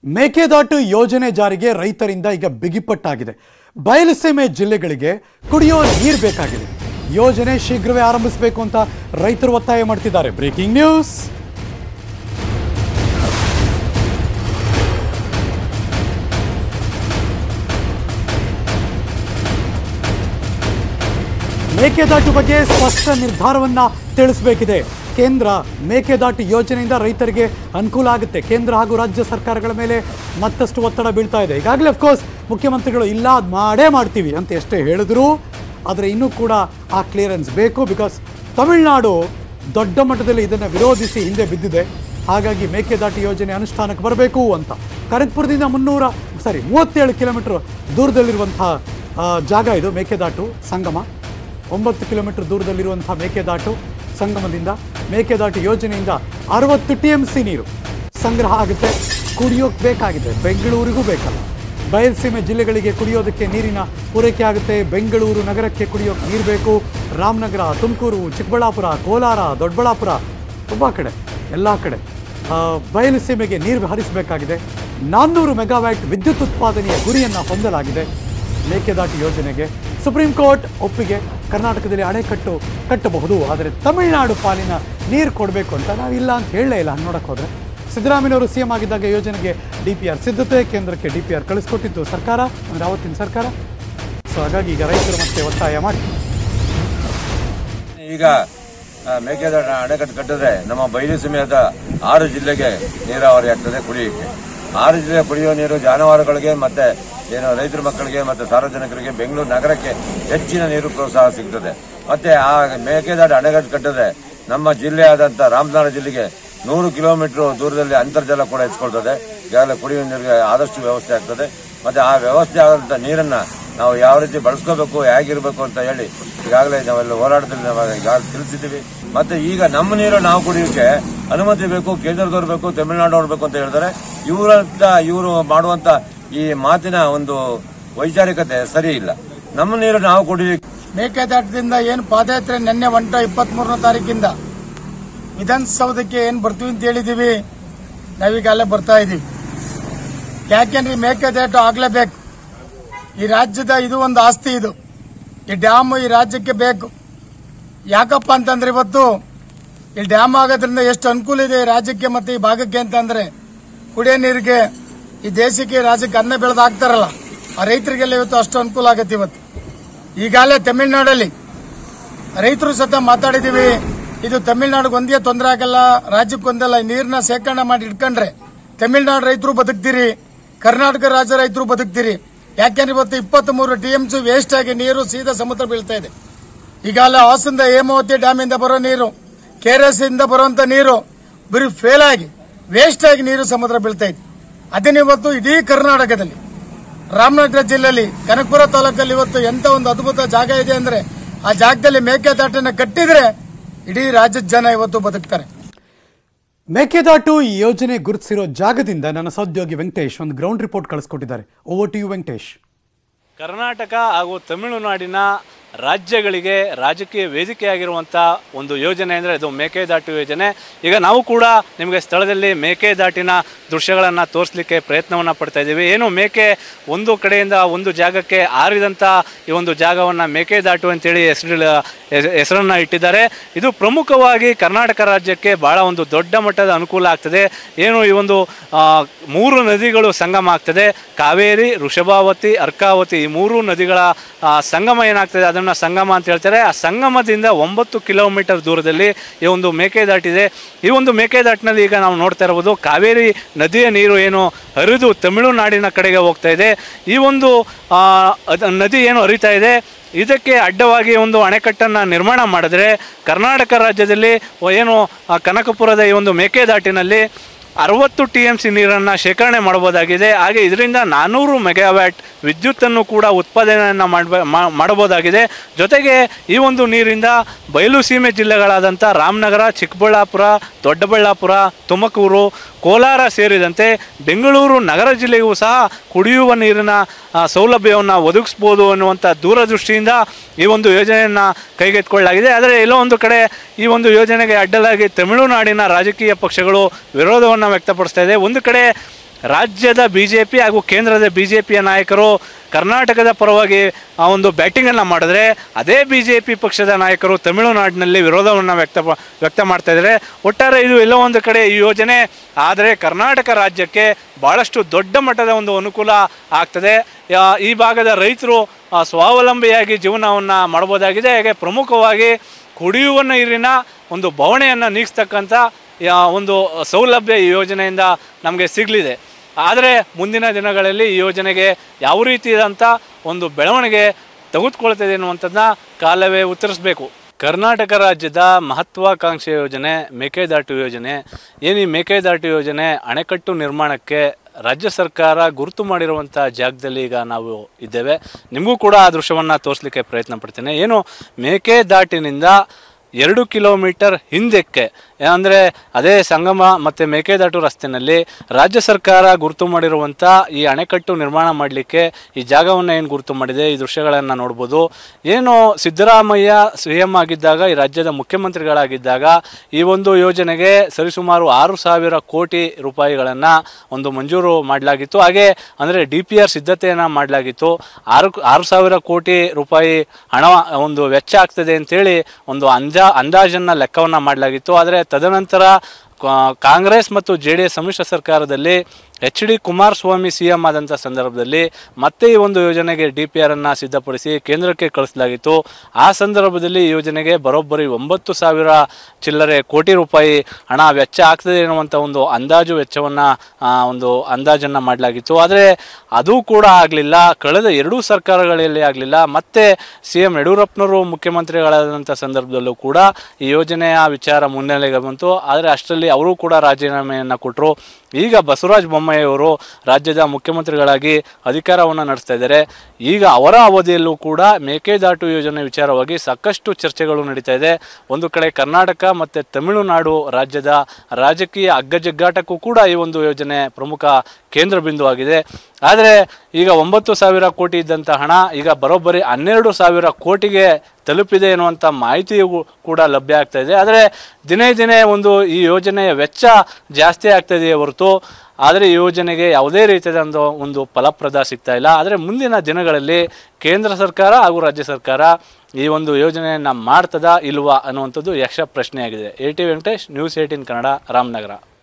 ಮೇಕೆದಾಟು ಯೋಜನೆ ಜಾರಿಗೆ ರೈತರಿಂದ ಈಗ ಬಿಗಿಪಟ್ಟಾಗಿದೆ ಬಯಲುಸೀಮೆ ಜಿಲ್ಲೆಗಳಿಗೆ ಕುಡಿಯೋ ನೀರು ಬೇಕಾಗಿದೆ ಯೋಜನೆ ಶೀಘ್ರವೇ ಆರಂಭಿಸಬೇಕು ಅಂತ ರೈತರು ಒತ್ತಾಯ ಮಾಡ್ತಿದ್ದಾರೆ ಬ್ರೇಕಿಂಗ್ ನ್ಯೂಸ್ ಮೇಕೆದಾಟು ಬಗ್ಗೆ ಸ್ಪಷ್ಟ ನಿರ್ಧಾರವನ್ನ ತಿಳಿಸಬೇಕಿದೆ ಕೇಂದ್ರ ಮೇಕೆದಾಟು ಯೋಜನೆಯಿಂದ ರೈತರಿಗೆ ಅನುಕೂಲ ಆಗುತ್ತೆ ಕೇಂದ್ರ ಹಾಗೂ ರಾಜ್ಯ ಸರ್ಕಾರಗಳ ಮೇಲೆ ಮತ್ತಷ್ಟು ಒತ್ತಡ ಬೀಳ್ತಾ ಇದೆ ಈಗಾಗಲೇ ಅಫ್ಕೋರ್ಸ್ ಮುಖ್ಯಮಂತ್ರಿಗಳು ಇಲ್ಲ ಅದ್ ಮಾಡೇ ಮಾಡ್ತೀವಿ ಅಂತ ಎಷ್ಟೇ ಹೇಳಿದ್ರು ಆದರೆ ಇನ್ನೂ ಕೂಡ ಆ ಕ್ಲಿಯರೆನ್ಸ್ ಬೇಕು ಬಿಕಾಸ್ ತಮಿಳುನಾಡು ದೊಡ್ಡ ಮಟ್ಟದಲ್ಲಿ ಇದನ್ನು ವಿರೋಧಿಸಿ ಹಿಂದೆ ಬಿದ್ದಿದೆ ಹಾಗಾಗಿ ಮೇಕೆದಾಟು ಯೋಜನೆ ಅನುಷ್ಠಾನಕ್ಕೆ ಬರಬೇಕು ಅಂತ ಕನಕಪುರದಿಂದ ಮುನ್ನೂರ ಸಾರಿ ಮೂವತ್ತೇಳು ಕಿಲೋಮೀಟರ್ ದೂರದಲ್ಲಿರುವಂತಹ ಆ, ಜಾಗ ಇದು ಮೇಕೆದಾಟು ಸಂಗಮ ಒಂಬತ್ತು ಕಿಲೋಮೀಟರ್ ದೂರದಲ್ಲಿರುವಂಥ ಮೇಕೆದಾಟು ಸಂಗಮದಿಂದ ಮೇಕೆದಾಟು ಯೋಜನೆಯಿಂದ ಅರವತ್ತು ಟಿ ಎಂ ಸಿ ನೀರು ಸಂಗ್ರಹ ಆಗುತ್ತೆ ಕುಡಿಯೋಕೆ ಬೇಕಾಗಿದೆ ಬೆಂಗಳೂರಿಗೂ ಬೇಕಲ್ಲ ಬಯಲುಸೀಮೆ ಜಿಲ್ಲೆಗಳಿಗೆ ಕುಡಿಯೋದಕ್ಕೆ ನೀರಿನ ಪೂರೈಕೆ ಆಗುತ್ತೆ ಬೆಂಗಳೂರು ನಗರಕ್ಕೆ ಕುಡಿಯೋಕೆ ನೀರು ಬೇಕು ರಾಮನಗರ ತುಮಕೂರು ಚಿಕ್ಕಬಳ್ಳಾಪುರ ಕೋಲಾರ ದೊಡ್ಡಬಳ್ಳಾಪುರ ತುಂಬ ಕಡೆ ಎಲ್ಲ ಕಡೆ ಆ, ಬಯಲುಸೀಮೆಗೆ ನೀರು ಹರಿಸಬೇಕಾಗಿದೆ ನಾನ್ನೂರು ಮೆಗಾವ್ಯಾಟ್ ವಿದ್ಯುತ್ ಉತ್ಪಾದನೆಯ ಗುರಿಯನ್ನು ಹೊಂದಲಾಗಿದೆ ಮೇಕೆದಾಟು ಯೋಜನೆಗೆ ಸುಪ್ರೀಂ ಕೋರ್ಟ್ ಒಪ್ಪಿಗೆ ಕರ್ನಾಟಕದಲ್ಲಿ ಅಣೆಕಟ್ಟು ಕಟ್ಟಬಹುದು ಆದರೆ ತಮಿಳುನಾಡು ಪಾಲಿನ ನೀರು ಕೊಡಬೇಕು ಅಂತ ನಾವು ಇಲ್ಲ ಅಂತ ಹೇಳಲೇ ಇಲ್ಲ ಹಂಗೆ ನೋಡಕ್ಕೆ ಹೋದರೆ ಸಿದ್ದರಾಮಯ್ಯನವರು ಸಿ ಎಂ ಆಗಿದ್ದಾಗ ಯೋಜನೆಗೆ ಡಿ ಪಿ ಆರ್ ಸಿದ್ಧತೆ ಕೇಂದ್ರಕ್ಕೆ ಡಿ ಪಿ ಆರ್ ಕಳಿಸ್ಕೊಟ್ಟಿದ್ದು ಸರ್ಕಾರ ಅಂದರೆ ಆವತ್ತಿನ ಸರ್ಕಾರ ಸೊ ಹಾಗಾಗಿ ಈಗ ರೈತರು ಮತ್ತೆ ಒತ್ತಾಯ ಮಾಡಿ ಈಗ ಆ, ಮೇಕೆದಾಟು ಅಣೆಕಟ್ಟು ಕಟ್ಟಿದ್ರೆ ನಮ್ಮ ಬಯಲು ಸೀಮೆಯಾದ ಆರು ಜಿಲ್ಲೆಗೆ ನೀರಾವರಿ ಆಗ್ತದೆ ಕುಡಿಯಕ್ಕೆ ಆರು ಜಿಲ್ಲೆ ಕುಡಿಯುವ ನೀರು ಜಾನುವಾರುಗಳಿಗೆ ಮತ್ತೆ ಏನು ರೈತರ ಮಕ್ಕಳಿಗೆ ಮತ್ತೆ ಸಾರ್ವಜನಿಕರಿಗೆ ಬೆಂಗಳೂರು ನಗರಕ್ಕೆ ಹೆಚ್ಚಿನ ನೀರು ಪ್ರೋತ್ಸಾಹ ಸಿಗ್ತದೆ ಮತ್ತೆ ಆ ಮೇಕೆದಾಟು ಅಣೆಕಟ್ಟು ಕಟ್ಟಿದ್ರೆ ನಮ್ಮ ಜಿಲ್ಲೆ ಆದಂತ ರಾಮನಗರ ಜಿಲ್ಲೆಗೆ ನೂರು ಕಿಲೋಮೀಟರ್ ದೂರದಲ್ಲಿ ಅಂತರ್ಜಲ ಕೂಡ ಹೆಚ್ಚಿಕೊಳ್ತದೆ ಈಗಾಗಲೇ ಕುಡಿಯುವ ನೀರಿಗೆ ಆದಷ್ಟು ವ್ಯವಸ್ಥೆ ಆಗ್ತದೆ ಮತ್ತೆ ಆ ವ್ಯವಸ್ಥೆ ಆದಂತ ನೀರನ್ನ ನಾವು ಯಾವ ರೀತಿ ಬಳಸ್ಕೋಬೇಕು ಹೇಗಿರ್ಬೇಕು ಅಂತ ಹೇಳಿ ಈಗಾಗಲೇ ನಾವೆಲ್ಲ ಹೋರಾಟದಲ್ಲಿ ನಾವು ಈಗಾಗಲೇ ತಿಳಿಸಿದ್ದೀವಿ ಮತ್ತೆ ಈಗ ನಮ್ಮ ನೀರು ನಾವು ಕುಡಿಯೋಕೆ ಅನುಮತಿ ಬೇಕು ಕೇಂದ್ರದವ್ರು ಬೇಕು ತಮಿಳುನಾಡವ್ರು ಬೇಕು ಅಂತ ಹೇಳ್ತಾರೆ ಇವರಂತ ಇವರು ಮಾಡುವಂತ ಈ ಮಾತಿನ ಒಂದು ವೈಚಾರಿಕತೆ ಸರಿ ಇಲ್ಲ ನಮ್ಮ ನೀರು ನಾವು ಕುಡಿಯೋಕೆ ಮೇಕೆದಾಟದಿಂದ ಏನು ಪಾದಯಾತ್ರೆ ನಿನ್ನೆ ಹೊಂಟ ಇಪ್ಪತ್ತ್ ಮೂರನೇ ತಾರೀಕಿಂದ ವಿಧಾನಸೌಧಕ್ಕೆ ಏನು ಬರ್ತೀವಿ ಅಂತ ಹೇಳಿದೀವಿ ನಾವೀಗ ಅಲ್ಲೇ ಬರ್ತಾ ಇದೀವಿ ಯಾಕೆಂದ್ರೆ ಈ ಮೇಕೆದಾಟು ಆಗ್ಲೇಬೇಕು ಈ ರಾಜ್ಯದ ಇದು ಒಂದು ಆಸ್ತಿ ಇದು ಈ ಡ್ಯಾಮ್ ಈ ರಾಜ್ಯಕ್ಕೆ ಬೇಕು ಯಾಕಪ್ಪ ಅಂತಂದ್ರೆ ಇವತ್ತು ಈ ಡ್ಯಾಮ್ ಆಗೋದ್ರಿಂದ ಎಷ್ಟು ಅನುಕೂಲ ಇದೆ ಈ ರಾಜ್ಯಕ್ಕೆ ಮತ್ತೆ ಈ ಭಾಗಕ್ಕೆ ಅಂತಂದ್ರೆ ಕುಡಿಯೋ ನೀರಿಗೆ ಈ ದೇಶಕ್ಕೆ ಈ ರಾಜ್ಯಕ್ಕೆ ಅನ್ನ ಬೆಳೆದು ಹಾಕ್ತಾರಲ್ಲ ಆ ರೈತರಿಗೆಲ್ಲ ಇವತ್ತು ಅಷ್ಟು ಅನುಕೂಲ ಆಗತ್ತೆ ಇವತ್ತು ಈಗಾಗಲೇ ತಮಿಳುನಾಡಲ್ಲಿ ರೈತರು ಸತ ಮಾತಾಡಿದೀವಿ ಇದು ತಮಿಳುನಾಡಿಗೆ ಒಂದೇ ತೊಂದರೆ ಆಗಲ್ಲ ರಾಜ್ಯಕ್ಕೆ ಒಂದಲ್ಲ ಈ ನೀರನ್ನ ಶೇಖರಣೆ ಮಾಡಿ ಇಟ್ಕೊಂಡ್ರೆ ತಮಿಳುನಾಡು ರೈತರು ಬದುಕ್ತೀರಿ ಕರ್ನಾಟಕ ರಾಜ್ಯ ರೈತರು ಬದುಕ್ತೀರಿ ಯಾಕೆಂದ್ರೆ ಇವತ್ತು ಇಪ್ಪತ್ತ್ ಮೂರು ಟಿಎಂಸಿ ವೇಸ್ಟ್ ಆಗಿ ನೀರು ಸೀದಾ ಸಮುದ್ರ ಬೀಳ್ತಾ ಇದೆ ಈಗಾಗಲೇ ಹಾಸನದ ಹೇಮಾವತಿ ಡ್ಯಾಮ್ ಇಂದ ಬರೋ ನೀರು ಕೆಆರ್ಎಸ್ ಇಂದ ಬರುವಂತ ನೀರು ಬರೀ ಫೇಲ್ ಆಗಿ ವೇಸ್ಟ್ ಆಗಿ ನೀರು ಸಮುದ್ರ ಬೀಳ್ತಾ ಇದೆ ಅದನ್ನ ಇವತ್ತು ಇಡೀ ಕರ್ನಾಟಕದಲ್ಲಿ ರಾಮನಗರ ಜಿಲ್ಲೆಯಲ್ಲಿ ಕನಕಪುರ ತಾಲೂಕಲ್ಲಿ ಇವತ್ತು ಎಂತ ಒಂದು ಅದ್ಭುತ ಜಾಗ ಇದೆ ಅಂದ್ರೆ ಆ ಜಾಗದಲ್ಲಿ ಮೇಕೆದಾಟನ್ನ ಕಟ್ಟಿದ್ರೆ ಇಡೀ ರಾಜ್ಯದ ಜನ ಇವತ್ತು ಬದುಕ್ತಾರೆ ಮೇಕೆದಾಟು ಈ ಯೋಜನೆ ಗುರುತಿಸಿರೋ ಜಾಗದಿಂದ ನನ್ನ ಸಹೋದ್ಯೋಗಿ ವೆಂಕಟೇಶ್ ಒಂದು ಗ್ರೌಂಡ್ ರಿಪೋರ್ಟ್ ಕಳಿಸ್ಕೊಟ್ಟಿದ್ದಾರೆ over to you Venkatesh Karnataka ಹಾಗೂ ತಮಿಳುನಾಡಿನ ರಾಜ್ಯಗಳಿಗೆ ರಾಜಕೀಯ ವೇದಿಕೆಯಾಗಿರುವಂಥ ಒಂದು ಯೋಜನೆ ಅಂದರೆ ಅದು ಮೇಕೆದಾಟು ಯೋಜನೆ ಈಗ ನಾವು ಕೂಡ ನಿಮಗೆ ಸ್ಥಳದಲ್ಲಿ ಮೇಕೆದಾಟಿನ ದೃಶ್ಯಗಳನ್ನು ತೋರಿಸಲಿಕ್ಕೆ ಪ್ರಯತ್ನವನ್ನು ಪಡ್ತಾ ಇದ್ದೀವಿ ಏನು ಮೇಕೆ ಒಂದು ಕಡೆಯಿಂದ ಒಂದು ಜಾಗಕ್ಕೆ ಆರಿದಂಥ ಈ ಒಂದು ಜಾಗವನ್ನು ಮೇಕೆದಾಟು ಅಂತೇಳಿ ಹೆಸರು ಹೆಸರನ್ನು ಇಟ್ಟಿದ್ದಾರೆ ಇದು ಪ್ರಮುಖವಾಗಿ ಕರ್ನಾಟಕ ರಾಜ್ಯಕ್ಕೆ ಭಾಳ ಒಂದು ದೊಡ್ಡ ಮಟ್ಟದ ಅನುಕೂಲ ಆಗ್ತದೆ ಏನು ಈ ಒಂದು ಆ, ಮೂರು ನದಿಗಳು ಸಂಗಮ ಆಗ್ತದೆ ಕಾವೇರಿ ವೃಷಭಾವತಿ ಅರ್ಕಾವತಿ ಈ ಮೂರು ನದಿಗಳ ಆ, ಸಂಗಮ ಏನಾಗ್ತದೆ ಅದನ್ನು ಸಂಗಮ ಅಂತ ಹೇಳ್ತಾರೆ ಆ ಸಂಗಮದಿಂದ ಒಂಬತ್ತು ಕಿಲೋಮೀಟರ್ ದೂರದಲ್ಲಿ ಈ ಒಂದು ಮೇಕೆದಾಟಿದೆ ಈ ಒಂದು ಮೇಕೆದಾಟಿನಲ್ಲಿ ಈಗ ನಾವು ನೋಡ್ತಾ ಇರ್ಬೋದು ಕಾವೇರಿ ನದಿಯ ನೀರು ಏನು ಹರಿದು ತಮಿಳುನಾಡಿನ ಕಡೆಗೆ ಹೋಗ್ತಾ ಇದೆ ಈ ಒಂದು ಆ, ಅದ್- ನದಿ ಏನು ಹರಿತಾ ಇದೆ ಇದಕ್ಕೆ ಅಡ್ಡವಾಗಿ ಒಂದು ಅಣೆಕಟ್ಟನ್ನು ನಿರ್ಮಾಣ ಮಾಡಿದ್ರೆ ಕರ್ನಾಟಕ ರಾಜ್ಯದಲ್ಲಿ ಏನು ಆ ಕನಕಪುರದ ಈ ಒಂದು ಮೇಕೆದಾಟಿನಲ್ಲಿ ಅರವತ್ತು ಟಿ ಎಮ್ ಸಿ ನೀರನ್ನು ಶೇಖರಣೆ ಮಾಡಬಹುದಾಗಿದೆ ಹಾಗೆ ಇದರಿಂದ ನಾನ್ನೂರು ಮೆಗಾವ್ಯಾಟ್ ವಿದ್ಯುತ್ತನ್ನು ಕೂಡ ಉತ್ಪಾದನೆಯನ್ನು ಮಾಡಬ ಮಾಡಬಹುದಾಗಿದೆ ಜೊತೆಗೆ ಈ ಒಂದು ನೀರಿಂದ ಬಯಲು ಸೀಮೆ ಜಿಲ್ಲೆಗಳಾದಂಥ ರಾಮನಗರ ಚಿಕ್ಕಬಳ್ಳಾಪುರ ದೊಡ್ಡಬಳ್ಳಾಪುರ ತುಮಕೂರು ಕೋಲಾರ ಸೇರಿದಂತೆ ಬೆಂಗಳೂರು ನಗರ ಜಿಲ್ಲೆಗೂ ಸಹ ಕುಡಿಯುವ ನೀರಿನ ಆ, ಸೌಲಭ್ಯವನ್ನು ಒದಗಿಸ್ಬೋದು ಅನ್ನುವಂಥ ದೂರದೃಷ್ಟಿಯಿಂದ ಈ ಒಂದು ಯೋಜನೆಯನ್ನು ಕೈಗೆತ್ತಿಕೊಳ್ಳಲಾಗಿದೆ ಆದರೆ ಎಲ್ಲೋ ಒಂದು ಕಡೆ ಈ ಒಂದು ಯೋಜನೆಗೆ ಅಡ್ಡಲಾಗಿ ತಮಿಳುನಾಡಿನ ರಾಜಕೀಯ ಪಕ್ಷಗಳು ವಿರೋಧವನ್ನು ವ್ಯಕ್ತಪಡಿಸ್ತಾ ಇದೆ ಒಂದು ಕಡೆ ರಾಜ್ಯದ ಬಿ ಜೆ ಪಿ ಹಾಗೂ ಕೇಂದ್ರದ ಬಿ ಜೆ ಪಿಯ ನಾಯಕರು ಕರ್ನಾಟಕದ ಪರವಾಗಿ ಆ ಒಂದು ಬ್ಯಾಟಿಂಗನ್ನು ಮಾಡಿದ್ರೆ ಅದೇ ಬಿ ಜೆ ಪಿ ಪಕ್ಷದ ನಾಯಕರು ತಮಿಳುನಾಡಿನಲ್ಲಿ ವಿರೋಧವನ್ನು ವ್ಯಕ್ತ ವ್ಯಕ್ತ ಮಾಡ್ತಾ ಇದ್ದಾರೆ ಒಟ್ಟಾರೆ ಇದು ಎಲ್ಲೋ ಒಂದು ಕಡೆ ಈ ಯೋಜನೆ ಆದರೆ ಕರ್ನಾಟಕ ರಾಜ್ಯಕ್ಕೆ ಭಾಳಷ್ಟು ದೊಡ್ಡ ಮಟ್ಟದ ಒಂದು ಅನುಕೂಲ ಆಗ್ತದೆ ಯಾ- ಈ ಭಾಗದ ರೈತರು ಆ, ಸ್ವಾವಲಂಬಿಯಾಗಿ ಜೀವನವನ್ನು ಮಾಡ್ಬೋದಾಗಿದೆ ಹಾಗೆ ಪ್ರಮುಖವಾಗಿ ಕುಡಿಯುವ ನೀರಿನ ಒಂದು ಬವಣೆಯನ್ನು ನೀಗಿಸ್ತಕ್ಕಂಥ ಯಾ- ಒಂದು ಸೌಲಭ್ಯ ಈ ಯೋಜನೆಯಿಂದ ನಮಗೆ ಸಿಗಲಿದೆ ಆದರೆ ಮುಂದಿನ ದಿನಗಳಲ್ಲಿ ಈ ಯೋಜನೆಗೆ ಯಾವ ರೀತಿಯಾದಂಥ ಒಂದು ಬೆಳವಣಿಗೆ ತೆಗೆದುಕೊಳ್ತದೆ ಅನ್ನುವಂಥದ್ದನ್ನ ಕಾಲವೇ ಉತ್ತರಿಸಬೇಕು ಕರ್ನಾಟಕ ರಾಜ್ಯದ ಮಹತ್ವಾಕಾಂಕ್ಷೆ ಯೋಜನೆ ಮೇಕೆದಾಟು ಯೋಜನೆ ಏನು ಈ ಮೇಕೆದಾಟು ಯೋಜನೆ ಅಣೆಕಟ್ಟು ನಿರ್ಮಾಣಕ್ಕೆ ರಾಜ್ಯ ಸರ್ಕಾರ ಗುರುತು ಮಾಡಿರುವಂಥ ಜಾಗದಲ್ಲಿ ಈಗ ನಾವು ಇದ್ದೇವೆ ನಿಮಗೂ ಕೂಡ ಆ ದೃಶ್ಯವನ್ನು ತೋರಿಸ್ಲಿಕ್ಕೆ ಪ್ರಯತ್ನ ಪಡ್ತೇನೆ ಏನು ಮೇಕೆದಾಟಿನಿಂದ ಎರಡು ಕಿಲೋಮೀಟರ್ ಹಿಂದಕ್ಕೆ ಅಂದರೆ ಅದೇ ಸಂಗಮ ಮತ್ತು ಮೇಕೆದಾಟು ರಸ್ತೆಯಲ್ಲಿ ರಾಜ್ಯ ಸರ್ಕಾರ ಗುರುತು ಮಾಡಿರುವಂಥ ಈ ಅಣೆಕಟ್ಟು ನಿರ್ಮಾಣ ಮಾಡಲಿಕ್ಕೆ ಈ ಜಾಗವನ್ನು ಏನು ಗುರುತು ಮಾಡಿದೆ ಈ ದೃಶ್ಯಗಳನ್ನು ನೋಡ್ಬೋದು ಏನು ಸಿದ್ದರಾಮಯ್ಯ ಸಿ ಎಂ ಆಗಿದ್ದಾಗ ಈ ರಾಜ್ಯದ ಮುಖ್ಯಮಂತ್ರಿಗಳಾಗಿದ್ದಾಗ ಈ ಒಂದು ಯೋಜನೆಗೆ ಸರಿಸುಮಾರು ಆರು ಸಾವಿರ ಕೋಟಿ ರೂಪಾಯಿಗಳನ್ನು ಒಂದು ಮಂಜೂರು ಮಾಡಲಾಗಿತ್ತು ಹಾಗೆ ಅಂದರೆ ಡಿ ಪಿ ಆರ್ ಸಿದ್ಧತೆಯನ್ನು ಮಾಡಲಾಗಿತ್ತು ಆರು ಆರು ಸಾವಿರ ಕೋಟಿ ರೂಪಾಯಿ ಹಣ ಒಂದು ವೆಚ್ಚ ಆಗ್ತದೆ ಅಂತೇಳಿ ಒಂದು ಅಂಜಾ ಅಂದಾಜನ್ನ ಲೆಕ್ಕವನ್ನು ಮಾಡಲಾಗಿತ್ತು ಆದರೆ ತದನಂತರ ಕಾ- ಕಾಂಗ್ರೆಸ್ ಮತ್ತು ಜೆ ಡಿ ಎಸ್ ಸಮ್ಮಿಶ್ರ ಸರ್ಕಾರದಲ್ಲಿ H D Kumaraswamy C M ಆದಂಥ ಸಂದರ್ಭದಲ್ಲಿ ಮತ್ತೆ ಈ ಒಂದು ಯೋಜನೆಗೆ ಡಿ ಪಿ ಆರ್ ಅನ್ನು ಸಿದ್ಧಪಡಿಸಿ ಕೇಂದ್ರಕ್ಕೆ ಕಳಿಸಲಾಗಿತ್ತು ಆ ಸಂದರ್ಭದಲ್ಲಿ ಈ ಯೋಜನೆಗೆ ಬರೋಬ್ಬರಿ ಒಂಬತ್ತು ಸಾವಿರ ಚಿಲ್ಲರೆ ಕೋಟಿ ರೂಪಾಯಿ ಹಣ ವೆಚ್ಚ ಆಗ್ತದೆ ಎನ್ನುವಂಥ ಒಂದು ಅಂದಾಜು ವೆಚ್ಚವನ್ನು ಒಂದು ಅಂದಾಜನ್ನು ಮಾಡಲಾಗಿತ್ತು ಆದರೆ ಅದು ಕೂಡ ಆಗಲಿಲ್ಲ ಕಳೆದ ಎರಡೂ ಸರ್ಕಾರಗಳಲ್ಲಿ ಆಗಲಿಲ್ಲ ಮತ್ತೆ ಸಿ ಎಂ ಯಡಿಯೂರಪ್ಪನವರು ಮುಖ್ಯಮಂತ್ರಿಗಳಾದಂಥ ಸಂದರ್ಭದಲ್ಲೂ ಕೂಡ ಈ ಯೋಜನೆಯ ವಿಚಾರ ಮುನ್ನೆಲೆಗೆ ಬಂತು ಆದರೆ ಅಷ್ಟರಲ್ಲಿ ಅವರು ಕೂಡ ರಾಜೀನಾಮೆಯನ್ನು ಕೊಟ್ಟರು ಈಗ ಬಸವರಾಜ ಬೊಮ್ಮಾಯಿ ಅವರು ರಾಜ್ಯದ ಮುಖ್ಯಮಂತ್ರಿಗಳಾಗಿ ಅಧಿಕಾರವನ್ನು ನಡೆಸ್ತಾ ಇದ್ದಾರೆ ಈಗ ಅವರ ಅವಧಿಯಲ್ಲೂ ಕೂಡ ಮೇಕೆದಾಟು ಯೋಜನೆ ವಿಚಾರವಾಗಿ ಸಾಕಷ್ಟು ಚರ್ಚೆಗಳು ನಡೀತಾ ಇದೆ ಒಂದು ಕಡೆ ಕರ್ನಾಟಕ ಮತ್ತು ತಮಿಳುನಾಡು ರಾಜ್ಯದ ರಾಜಕೀಯ ಅಗ್ಗಜಗ್ಗಾಟಕ್ಕೂ ಕೂಡ ಈ ಒಂದು ಯೋಜನೆ ಪ್ರಮುಖ ಕೇಂದ್ರ ಬಿಂದು ಆಗಿದೆ ಆದರೆ ಈಗ ಒಂಬತ್ತು ಸಾವಿರ ಕೋಟಿ ಇದ್ದಂಥ ಹಣ ಈಗ ಬರೋಬ್ಬರಿ ಹನ್ನೆರಡು ಸಾವಿರ ಕೋಟಿಗೆ ತಲುಪಿದೆ ಎನ್ನುವಂಥ ಮಾಹಿತಿಯೂ ಕೂಡ ಲಭ್ಯ ಆಗ್ತಾ ಇದೆ ಆದರೆ ದಿನೇ ದಿನೇ ಒಂದು ಈ ಯೋಜನೆಯ ವೆಚ್ಚ ಜಾಸ್ತಿ ಆಗ್ತದೆಯೇ ಹೊರತು ಆದರೆ ಈ ಯೋಜನೆಗೆ ಯಾವುದೇ ರೀತಿಯಾದ ಒಂದು ಒಂದು ಫಲಪ್ರದ ಸಿಗ್ತಾ ಇಲ್ಲ ಆದರೆ ಮುಂದಿನ ದಿನಗಳಲ್ಲಿ ಕೇಂದ್ರ ಸರ್ಕಾರ ಹಾಗೂ ರಾಜ್ಯ ಸರ್ಕಾರ ಈ ಒಂದು ಯೋಜನೆಯನ್ನು ಮಾಡ್ತದಾ ಇಲ್ವಾ ಅನ್ನುವಂಥದ್ದು ಯಕ್ಷ ಪ್ರಶ್ನೆಯಾಗಿದೆ A T Venkatesh news eighteen Kannada Ramanagara